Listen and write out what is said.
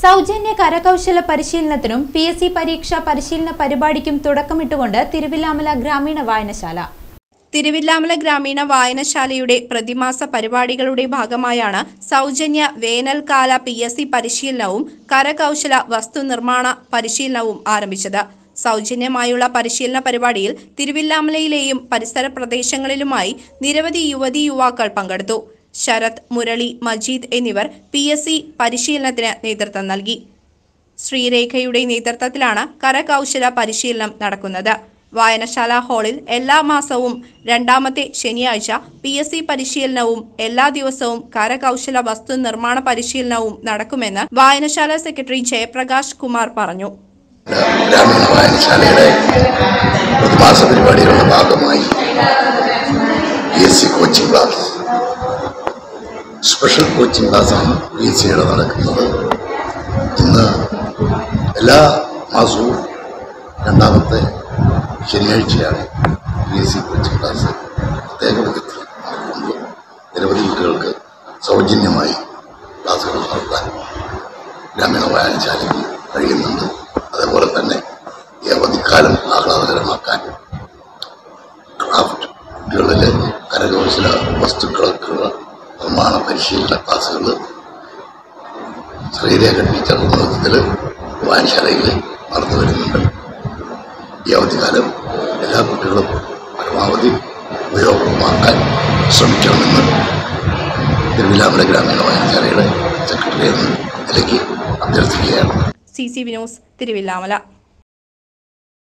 സൗജന്യ കരകൗശല പരിശീലനത്തിനും P S C പരീക്ഷാ പരിശീലന പരിപാടിക്കും തുടക്കമിട്ടുകൊണ്ട് തിരുവില്ലാമല ഗ്രാമീണ വായനശാല തിരുവില്ലാമല ഗ്രാമീണ വായനശാലയുടെ പ്രതിമാസ പരിപാടികളുടെ ഭാഗമായാണ് സൗജന്യ വേനൽക്കാല പി എസ് സി പരിശീലനവും കരകൗശല വസ്തുനിർമ്മാണ പരിശീലനവും ആരംഭിച്ചത് സൗജന്യമായുള്ള പരിശീലന പരിപാടിയിൽ തിരുവില്ലാമലയിലെയും പരിസര പ്രദേശങ്ങളിലുമായി നിരവധി യുവതി യുവാക്കൾ പങ്കെടുത്തു ശരത് മുരളി മജീദ് എന്നിവർ പി എസ് സി പരിശീലനത്തിന് നേതൃത്വം നൽകി ശ്രീരേഖയുടെ നേതൃത്വത്തിലാണ് കരകൗശല പരിശീലനം നടക്കുന്നത് വായനശാല ഹാളിൽ എല്ലാ മാസവും രണ്ടാമത്തെ ശനിയാഴ്ച പി എസ് സി പരിശീലനവും എല്ലാ ദിവസവും കരകൗശല വസ്തു നിർമ്മാണ പരിശീലനവും നടക്കുമെന്ന് വായനശാല സെക്രട്ടറി ജയപ്രകാശ് കുമാർ പറഞ്ഞു ഗ്രാമീണ വായനശാലയുടെ പ്രതിമാസ പരിപാടികളുടെ ഭാഗമായി P S C coaching class special coaching ക്ലാസ്സാണ് പി എസ് സിയുടെ നടക്കുന്നത് ഇന്ന് എല്ലാ മാസവും രണ്ടാമത്തെ ശനിയാഴ്ചയാണ് P S C coaching class പ്രത്യേക വിധത്തിൽ നടക്കുന്നത് നിരവധി കുട്ടികൾക്ക് സൗജന്യമായി ക്ലാസ്സുകൾ നടത്താൻ ഗ്രാമീണ വായനശാലയ്ക്ക് കഴിയുന്നുണ്ട് അതേപോലെ തന്നെ ഈ അവധിക്കാലം ആഹ്ലാദകരമാക്കാൻ ക്രാഫ്റ്റ് കുട്ടികളിലെ കരകൗശല വസ്തുക്കൾക്കുള്ള നിർമ്മാണ പരിശീലന ക്ലാസ്സുകൾ ശ്രീരേഖ ടീച്ചറുടെ നേതൃത്വത്തിൽ വായനശാലയിൽ നടന്നു വരുന്നുണ്ട് ഈ അവധിക്കാലം എല്ലാ കുട്ടികളും പരമാവധി ഉപയോഗമാക്കാൻ ശ്രമിക്കണമെന്ന് തിരുവില്ലാമല ഗ്രാമീണ വായനശാലയുടെ സെക്രട്ടറി എന്ന നിലയ്ക്ക് അഭ്യർത്ഥിക്കുകയാണ് സി സി വിനോസ് തിരുവില്ലാമല